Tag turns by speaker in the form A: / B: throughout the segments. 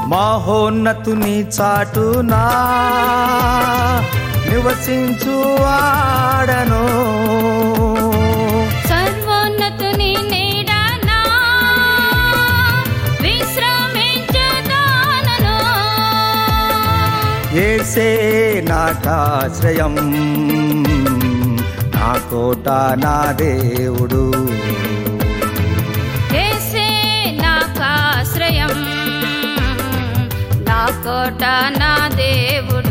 A: మహోన్నతుని చాటునా నివసించు ఆడను
B: సర్వోన్నతుని నీడనా విశ్రమించుదానను
A: ఏసే నాకాశ్రయం నా కోట నా దేవుడు
B: యేసే నాకాశ్రయం నా కోట నా దేవుడు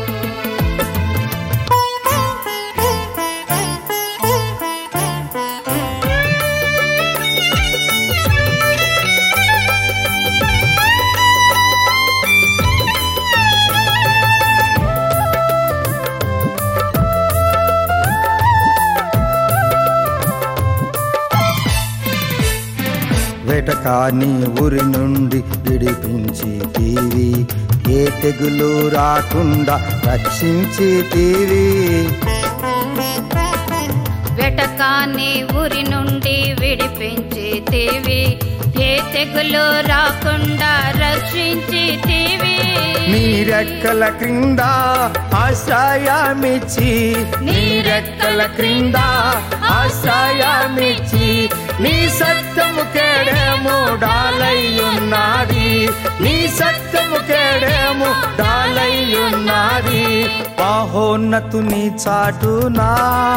A: వెటకాని ఊరి నుండి విడిపించి తీవి ఏ తెగులు రాకుండా రక్షించి తీవి
B: వెటకాన్ని ఊరి నుండి విడిపించి తీవి ఏ తెగులు రాకుండా రక్షించి తీవి
A: నీ రెక్కల క్రింద ఆశ్రయమిచ్చి నీ రెక్కల క్రింద ఆశ్రయమిచ్చి నీ సత్యము కేడేమో డాలయ్యున్నది నీ సత్యము కేడేమో డాలయ్యున్నది మహోన్నతుని చాటునా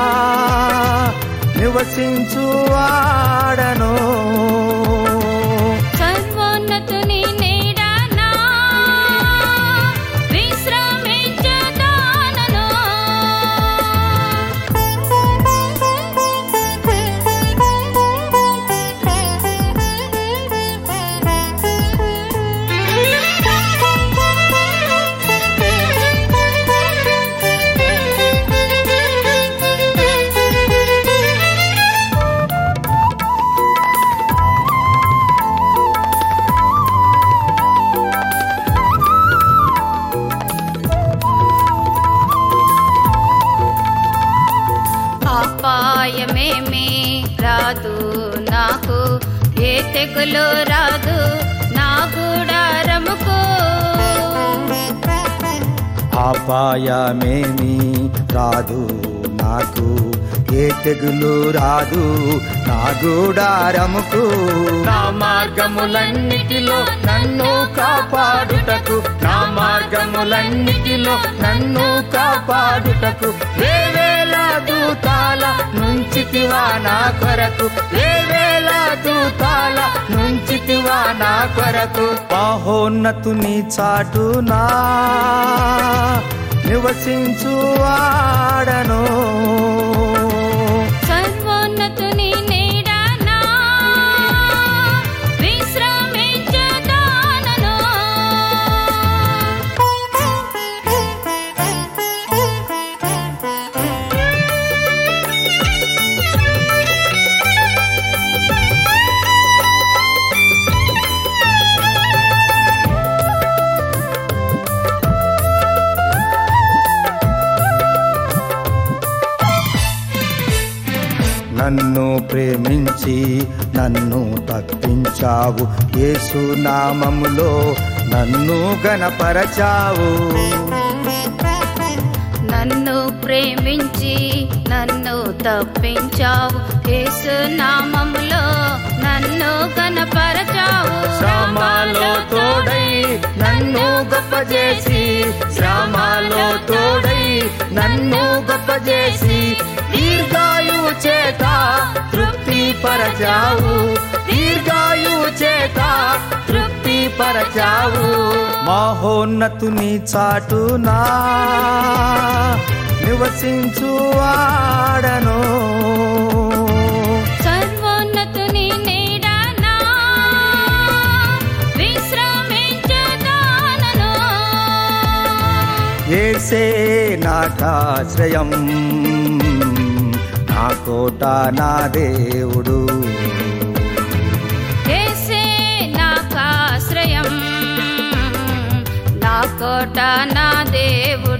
A: నివసించు ఆడను
B: సర్వోన్నతుని నీడనా విశ్రమించుదానను అపాయమేమి రాదు నాకు ఏ తెగులు రాదు నా గుడారముకు
A: అపాయమేమి రాదు నాకు ఏ తెగులు రాదు నా గూడారముకు నా మార్గములన్నిటిలో నన్ను కాపాడుటకు నా మార్గములన్నిటిలో నన్ను కాపాడుటకు వేవేల దూతాల నుంచితివా నా కొరకు వేవేల దూతాల నుంచితివా నా కొరకు మహోన్నతుని చాటునా నివసించు ఆడను
B: సర్వోన్నతుని నీడనా విశ్రమించుదానను
A: నన్ను ప్రేమించి నన్ను తప్పించావు యేసు నామములో నన్ను గణపరచావు
B: నన్ను ప్రేమించి నన్ను తప్పించావు యేసు నామములో నన్ను కనపరచావు
A: శ్రమలో తోడై నన్ను గొప్ప చేసి శ్రమలో తోడై నన్ను గొప్ప చేసి దీర్ఘాయువు చేత తృప్తి పరచావు దీర్ఘాయువు చేత తృప్తి పరచావు మహోన్నతుని చాటునా నివసించు ఆడను
B: సర్వోన్నతుని నీడనా విశ్రమించుదానను
A: ఏసే నాకాశ్రయం నా కోట నా దేవుడు
B: యేసే నాకాశ్రయం నా కోట నా దేవుడు